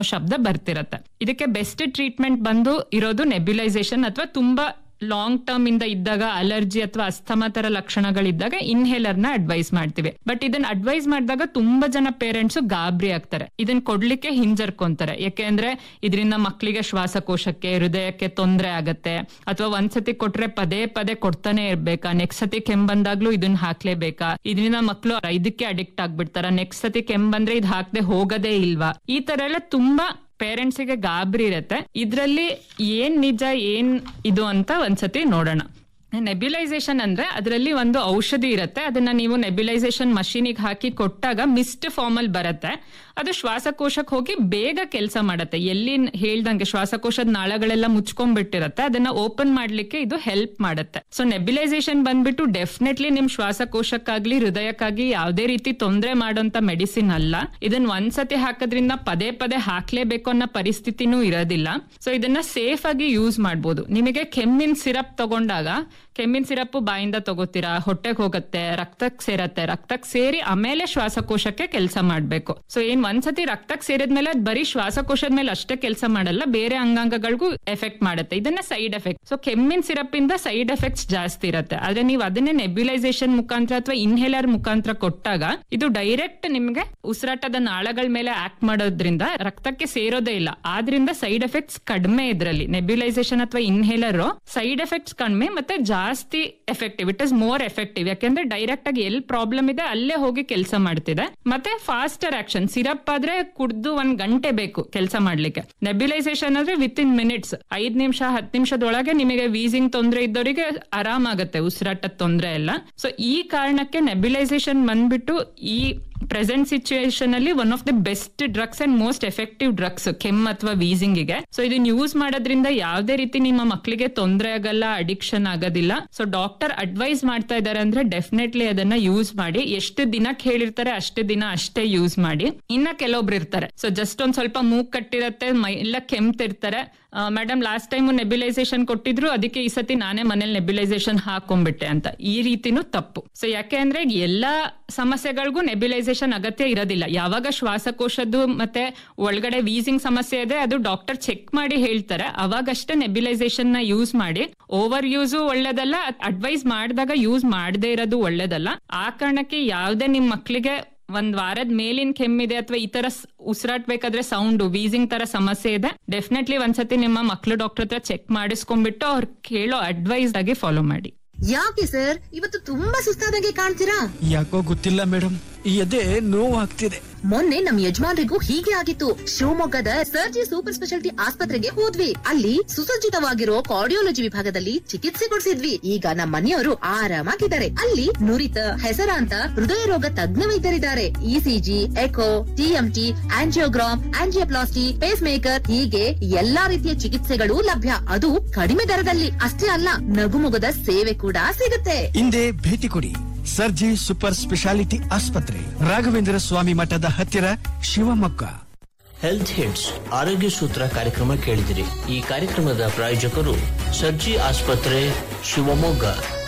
ಶಬ್ದ ಬರ್ತಿರತ್ತೆ ಇದಕ್ಕೆ best treatment ಬಂದು ಇರೋದು ನೆಬ್ಯುಲೈಸೇಷನ್ ಅಥವಾ ತುಂಬಾ ಲಾಂಗ್ ಟರ್ಮ್ ಇಂದ ಇದ್ದಾಗ ಅಲರ್ಜಿ ಅಥವಾ ಅಸ್ತಮ ತರ ಲಕ್ಷಣಗಳಿದ್ದಾಗ ಇನ್ಹೇಲರ್ ನ ಅಡ್ವೈಸ್ ಮಾಡ್ತೀವಿ ಬಟ್ ಇದನ್ನ ಅಡ್ವೈಸ್ ಮಾಡಿದಾಗ ತುಂಬಾ ಜನ ಪೇರೆಂಟ್ಸ್ ಗಾಬರಿ ಆಗ್ತಾರೆ ಇದನ್ನ ಕೊಡ್ಲಿಕ್ಕೆ ಹಿಂಜರ್ಕೊಂತಾರೆ ಯಾಕೆಂದ್ರೆ ಇದರಿಂದ ಮಕ್ಕಳಿಗೆ ಶ್ವಾಸಕೋಶಕ್ಕೆ ಹೃದಯಕ್ಕೆ ತೊಂದರೆ ಆಗತ್ತೆ ಅಥವಾ ಒಂದ್ಸತಿ ಕೊಟ್ರೆ ಪದೇ ಪದೇ ಕೊಡ್ತಾನೆ ಇರ್ಬೇಕಾ ನೆಕ್ಸ್ಟ್ ಸತಿ ಕೆಮ್ಮು ಬಂದಾಗ್ಲೂ ಇದನ್ನ ಹಾಕ್ಲೇಬೇಕಾ ಇದರಿಂದ ಮಕ್ಕಳು ಇದಕ್ಕೆ ಅಡಿಕ್ಟ್ ಆಗ್ಬಿಡ್ತಾರ ನೆಕ್ಸ್ಟ್ ಸತಿ ಕೆಮ್ಮು ಬಂದ್ರೆ ಇದು ಹಾಕದೆ ಹೋಗೋದೇ ಇಲ್ವಾ ಈ ತರ ಎಲ್ಲ ತುಂಬಾ ಪೇರೆಂಟ್ಸಿಗೆ ಗಾಬರಿ ಇರತ್ತೆ ಇದ್ರಲ್ಲಿ ಏನ್ ನಿಜ ಏನ್ ಇದು ಅಂತ ಒಂದ್ಸತಿ ನೋಡೋಣ ನೆಬ್ಯುಲೈಸೇಷನ್ ಅಂದ್ರೆ ಅದರಲ್ಲಿ ಒಂದು ಔಷಧಿ ಇರುತ್ತೆ ಅದನ್ನ ನೀವು ನೆಬ್ಯುಲೈಸೇಷನ್ ಮಷೀನಿಗೆ ಹಾಕಿ ಕೊಟ್ಟಾಗ ಮಿಸ್ಟ್ ಫಾರ್ಮ್ ಅಲ್ಲಿ ಬರುತ್ತೆ ಅದು ಶ್ವಾಸಕೋಶಕ್ಕೆ ಹೋಗಿ ಬೇಗ ಕೆಲಸ ಮಾಡುತ್ತೆ ಎಲ್ಲಿ ಹೇಳ್ದಂಗೆ ಶ್ವಾಸಕೋಶದ ನಾಳಗಳೆಲ್ಲ ಮುಚ್ಕೊಂಡ್ಬಿಟ್ಟಿರತ್ತೆ ಅದನ್ನ ಓಪನ್ ಮಾಡ್ಲಿಕ್ಕೆ ಇದು ಹೆಲ್ಪ್ ಮಾಡುತ್ತೆ ಸೊ ನೆಬ್ಯುಲೈಸೇಷನ್ ಬಂದ್ಬಿಟ್ಟು ಡೆಫಿನೆಟ್ಲಿ ನಿಮ್ ಶ್ವಾಸಕೋಶಕ್ಕಾಗ್ಲಿ ಹೃದಯಕ್ಕಾಗಿ ಯಾವುದೇ ರೀತಿ ತೊಂದರೆ ಮಾಡೋಂತ ಮೆಡಿಸಿನ್ ಅಲ್ಲ ಇದನ್ನ ಒಂದ್ಸತಿ ಹಾಕೋದ್ರಿಂದ ಪದೇ ಪದೇ ಹಾಕ್ಲೇಬೇಕು ಅನ್ನೋ ಪರಿಸ್ಥಿತಿನೂ ಇರೋದಿಲ್ಲ ಸೊ ಇದನ್ನ ಸೇಫ್ ಆಗಿ ಯೂಸ್ ಮಾಡ್ಬೋದು ನಿಮಗೆ ಕೆಮ್ಮಿನ ಸಿರಪ್ ತಗೊಂಡಾಗ ಕೆಮ್ಮಿನ ಸಿರಪ್ ಬಾಯಿಂದ ತಗೋತೀರಾ ಹೊಟ್ಟೆಗೆ ಹೋಗುತ್ತೆ ರಕ್ತಕ್ಕೆ ಸೇರತ್ತೆ ರಕ್ತಕ್ಕೆ ಸೇರಿ ಆಮೇಲೆ ಶ್ವಾಸಕೋಶಕ್ಕೆ ಕೆಲಸ ಮಾಡ್ಬೇಕು ಸೊ ಏನ್ ಒಂದ್ಸತಿ ರಕ್ತಕ್ಕೆ ಸೇರಿದ್ಮೇಲೆ ಅದ್ ಬರೀ ಶ್ವಾಸಕೋಶದ ಮೇಲೆ ಅಷ್ಟೇ ಕೆಲಸ ಮಾಡಲ್ಲ ಬೇರೆ ಅಂಗಾಂಗಗಳಿಗೂ ಎಫೆಕ್ಟ್ ಮಾಡುತ್ತೆ ಇದನ್ನ ಸೈಡ್ ಎಫೆಕ್ಟ್ ಸೊ ಕೆಮ್ಮಿನ ಸಿರಪ್ ಇಂದ ಸೈಡ್ ಎಫೆಕ್ಟ್ಸ್ ಜಾಸ್ತಿ ಇರುತ್ತೆ ಆದ್ರೆ ನೀವು ಅದನ್ನೇ ನೆಬ್ಯುಲೈಸೇಷನ್ ಮುಖಾಂತರ ಅಥವಾ ಇನ್ಹೇಲರ್ ಮುಖಾಂತರ ಕೊಟ್ಟಾಗ ಇದು ಡೈರೆಕ್ಟ್ ನಿಮ್ಗೆ ಉಸಿರಾಟದ ನಾಳಗಳ ಮೇಲೆ ಆಕ್ಟ್ ಮಾಡೋದ್ರಿಂದ ರಕ್ತಕ್ಕೆ ಸೇರೋದೇ ಇಲ್ಲ ಆದ್ರಿಂದ ಸೈಡ್ ಎಫೆಕ್ಟ್ಸ್ ಕಡಿಮೆ ಇದ್ರಲ್ಲಿ ನೆಬ್ಯುಲೈಸೇಷನ್ ಅಥವಾ ಇನ್ಹೇಲರ್ ಸೈಡ್ ಎಫೆಕ್ಟ್ಸ್ ಕಡಿಮೆ ಮತ್ತೆ ಜಾಸ್ತಿ effective it is more effective ಯಾಕೆಂದ್ರೆ ಡೈರೆಕ್ಟ್ ಆಗಿ ಎಲ್ಲಿ ಪ್ರಾಬ್ಲಮ್ ಇದೆ ಅಲ್ಲೇ ಹೋಗಿ ಕೆಲಸ ಮಾಡ್ತಿದೆ ಮತ್ತೆ ಫಾಸ್ಟರ್ ಆಕ್ಷನ್ ಸಿರಪ್ ಆದ್ರೆ ಕುಡ್ದು ಒಂದ್ ಗಂಟೆ ಬೇಕು ಕೆಲಸ ಮಾಡ್ಲಿಕ್ಕೆ ನೆಬ್ಯುಲೈಸೇಷನ್ ಆದ್ರೆ ವಿತ್ ಇನ್ ಮಿನಿಟ್ಸ್ ಐದ್ ನಿಮಿಷ ಹತ್ತು ನಿಮಿಷದೊಳಗೆ ನಿಮಗೆ ವೀಸಿಂಗ್ ತೊಂದರೆ ಇದ್ದವರಿಗೆ ಆರಾಮಾಗತ್ತೆ ಉಸಿರಾಟದ ತೊಂದರೆ ಎಲ್ಲ ಸೊ ಈ ಕಾರಣಕ್ಕೆ ನೆಬ್ಯುಲೈಸೇಷನ್ ಬಂದ್ಬಿಟ್ಟು ಈ ಪ್ರೆಸೆಂಟ್ ಸಿಚುಯೇಷನ್ ಅಲ್ಲಿ one of the best drugs and most effective drugs ಕೆಮ್ ಅಥವಾ ವೀಸಿಂಗ್ ಸೊ ಇದನ್ನ ಯೂಸ್ ಮಾಡೋದ್ರಿಂದ ಯಾವುದೇ ರೀತಿ ನಿಮ್ಮ ಮಕ್ಕಳಿಗೆ ತೊಂದರೆ ಆಗಲ್ಲ ಅಡಿಕ್ಷನ್ ಆಗೋದಿಲ್ಲ ಸೊ ಡಾಕ್ಟರ್ ಅಡ್ವೈಸ್ ಮಾಡ್ತಾ ಇದಾರೆ ಅಂದ್ರೆ ಡೆಫಿನೆಟ್ಲಿ ಅದನ್ನ ಯೂಸ್ ಮಾಡಿ ಎಷ್ಟು ದಿನಕ್ಕೆ ಹೇಳಿರ್ತಾರೆ ಅಷ್ಟು ದಿನ ಅಷ್ಟೇ ಯೂಸ್ ಮಾಡಿ ಇನ್ನ ಕೆಲವೊಬ್ರು ಇರ್ತಾರೆ ಸೊ ಜಸ್ಟ್ ಒಂದ್ ಸ್ವಲ್ಪ ಮೂಗ್ ಕಟ್ಟಿರತ್ತೆ ಮೈ ಎಲ್ಲ ಕೆಮ್ತಿರ್ತಾರೆ ಮೇಡಮ್ ಲಾಸ್ಟ್ ಟೈಮ್ ನೆಬ್ಯುಲೈಸೇಷನ್ ಕೊಟ್ಟಿದ್ರು ಅದಕ್ಕೆ ಈ ಸತಿ ನಾನೇ ಮನೇಲಿ ನೆಬ್ಯುಲೈಸೇಷನ್ ಹಾಕೊಂಡ್ಬಿಟ್ಟೆ ಅಂತ ಈ ರೀತಿನೂ ತಪ್ಪು ಸೊ ಯಾಕೆ ಅಂದ್ರೆ ಎಲ್ಲಾ ಸಮಸ್ಯೆಗಳಿಗೂ ನೆಬ್ಯುಲೈಸೇಷನ್ ಅಗತ್ಯ ಇರೋದಿಲ್ಲ ಯಾವಾಗ ಶ್ವಾಸಕೋಶದ್ದು ಮತ್ತೆ ಒಳಗಡೆ ವೀಸಿಂಗ್ ಸಮಸ್ಯೆ ಇದೆ ಅದು ಡಾಕ್ಟರ್ ಚೆಕ್ ಮಾಡಿ ಹೇಳ್ತಾರೆ ಅವಾಗಷ್ಟೇ ನೆಬ್ಯುಲೈಸೇಷನ್ ನ ಯೂಸ್ ಮಾಡಿ ಓವರ್ ಯೂಸು ಒಳ್ಳೇದಲ್ಲ ಅಡ್ವೈಸ್ ಮಾಡಿದಾಗ ಯೂಸ್ ಮಾಡದೇ ಇರೋದು ಒಳ್ಳೇದಲ್ಲ ಆ ಕಾರಣಕ್ಕೆ ಯಾವ್ದೇ ನಿಮ್ ಮಕ್ಳಿಗೆ ಒಂದ್ ವಾರದ ಮೇಲಿನ ಕೆಮ್ಮಿದೆ ಅಥವಾ ಈ ತರ ಉಸಿರಾಟ್ಬೇಕಾದ್ರೆ ಸೌಂಡ್ ವೀಸಿಂಗ್ ತರ ಸಮಸ್ಯೆ ಇದೆ ಡೆಫಿನೆಟ್ಲಿ ಒಂದ್ಸತಿ ನಿಮ್ಮ ಮಕ್ಳು ಡಾಕ್ಟರ್ ಹತ್ರ ಚೆಕ್ ಮಾಡಿಸ್ಕೊಂಡ್ಬಿಟ್ಟು ಅವ್ರು ಕೇಳೋ ಅಡ್ವೈಸ್ ಆಗಿ ಫಾಲೋ ಮಾಡಿ ಯಾಕೆ ಸರ್ ಇವತ್ತು ತುಂಬಾ ಸುಸ್ತಾದಂಗೆ ಕಾಣ್ತೀರಾ ಯಾಕೋ ಗೊತ್ತಿಲ್ಲ ಮೇಡಮ್ ಈ ಎದೆ ನೋವು ಆಗ್ತಿದೆ ಮೊನ್ನೆ ನಮ್ ಯಜಮಾನ್ರಿಗೂ ಹೀಗೆ ಆಗಿತ್ತು ಶಿವಮೊಗ್ಗದ ಸರ್ಜಿ ಸೂಪರ್ ಸ್ಪೆಷಾಲಿಟಿ ಆಸ್ಪತ್ರೆಗೆ ಹೋದ್ವಿ ಅಲ್ಲಿ ಸುಸಜ್ಜಿತವಾಗಿರೋ ಕಾರ್ಡಿಯೋಲಜಿ ವಿಭಾಗದಲ್ಲಿ ಚಿಕಿತ್ಸೆ ಕೊಡಿಸಿದ್ವಿ ಈಗ ನಮ್ಮ ಮನೆಯವರು ಆರಾಮಾಗಿದ್ದಾರೆ ಅಲ್ಲಿ ನುರಿತ ಹೆಸರಾಂತ ಹೃದಯ ರೋಗ ತಜ್ಞ ವೈದ್ಯರಿದ್ದಾರೆ ECG echo TMT angiogram angioplasty pacemaker ಹೀಗೆ ಎಲ್ಲಾ ರೀತಿಯ ಚಿಕಿತ್ಸೆಗಳು ಲಭ್ಯ ಅದು ಕಡಿಮೆ ದರದಲ್ಲಿ ಅಷ್ಟೇ ಅಲ್ಲ ನಗುಮೊಗದ ಸೇವೆ ಕೂಡ ಸಿಗುತ್ತೆ ಹಿಂದೆ ಭೇಟಿ ಕೊಡಿ ಸರ್ಜಿ ಸೂಪರ್ ಸ್ಪೆಷಾಲಿಟಿ ಆಸ್ಪತ್ರೆ ರಾಘವೇಂದ್ರ ಸ್ವಾಮಿ ಮಠದ ಹತ್ತಿರ ಶಿವಮೊಗ್ಗ ಹೆಲ್ತ್ ಹಿಟ್ಸ್ ಆರೋಗ್ಯ ಸೂತ್ರ ಕಾರ್ಯಕ್ರಮ ಕೇಳಿದಿರಿ ಈ ಕಾರ್ಯಕ್ರಮದ ಪ್ರಾಯೋಜಕರು ಸರ್ಜಿ ಆಸ್ಪತ್ರೆ ಶಿವಮೊಗ್ಗ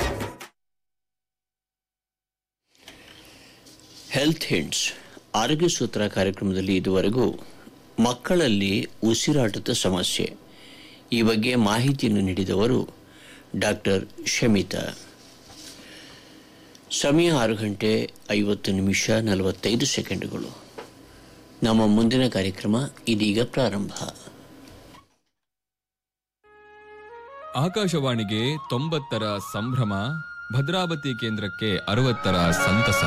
ಹೆಲ್ತ್ ಹಿಟ್ಸ್ ಆರೋಗ್ಯ ಸೂತ್ರ ಕಾರ್ಯಕ್ರಮದಲ್ಲಿ ಇದುವರೆಗೂ ಮಕ್ಕಳಲ್ಲಿ ಉಸಿರಾಟದ ಸಮಸ್ಯೆ ಈ ಬಗ್ಗೆ ಮಾಹಿತಿಯನ್ನು ನೀಡಿದವರು ಡಾಕ್ಟರ್ ಶಮಿತಾ ಸಮಯ ಆರು ಗಂಟೆ ಐವತ್ತು ನಿಮಿಷ ನಲವತ್ತೈದು ಸೆಕೆಂಡುಗಳು ನಮ್ಮ ಮುಂದಿನ ಕಾರ್ಯಕ್ರಮ ಇದೀಗ ಪ್ರಾರಂಭ ಆಕಾಶವಾಣಿಗೆ ತೊಂಬತ್ತರ ಸಂಭ್ರಮ ಭದ್ರಾವತಿ ಕೇಂದ್ರಕ್ಕೆ ಅರವತ್ತರ ಸಂತಸ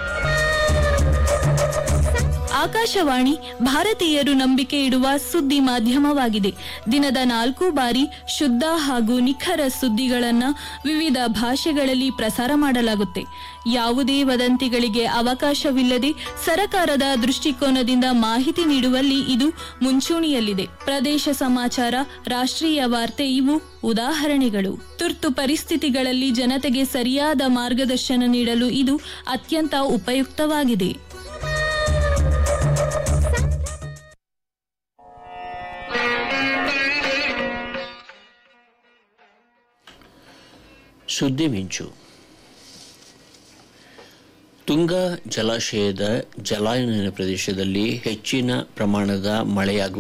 ಆಕಾಶವಾಣಿ ಭಾರತೀಯರು ನಂಬಿಕೆ ಇಡುವ ಸುದ್ದಿ ಮಾಧ್ಯಮವಾಗಿದೆ ದಿನದ ನಾಲ್ಕು ಬಾರಿ ಶುದ್ಧ ಹಾಗೂ ನಿಖರ ಸುದ್ದಿಗಳನ್ನ ವಿವಿಧ ಭಾಷೆಗಳಲ್ಲಿ ಪ್ರಸಾರ ಮಾಡಲಾಗುತ್ತೆ ಯಾವುದೇ ವದಂತಿಗಳಿಗೆ ಅವಕಾಶವಿಲ್ಲದೆ ಸರಕಾರದ ದೃಷ್ಟಿಕೋನದಿಂದ ಮಾಹಿತಿ ನೀಡುವಲ್ಲಿ ಇದು ಮುಂಚೂಣಿಯಲ್ಲಿದೆ ಪ್ರದೇಶ ಸಮಾಚಾರ ರಾಷ್ಟ್ರೀಯ ವಾರ್ತೆ ಇವು ಉದಾಹರಣೆಗಳು ತುರ್ತು ಪರಿಸ್ಥಿತಿಗಳಲ್ಲಿ ಜನತೆಗೆ ಸರಿಯಾದ ಮಾರ್ಗದರ್ಶನ ನೀಡಲು ಇದು ಅತ್ಯಂತ ಉಪಯುಕ್ತವಾಗಿದೆ ಸುದ್ದಿ ಮಿಂಚು ತುಂಗಾ ಜಲಾಶಯದ ಜಲಾನಯನ ಪ್ರದೇಶದಲ್ಲಿ ಹೆಚ್ಚಿನ ಪ್ರಮಾಣದ ಮಳೆಯಾಗುವ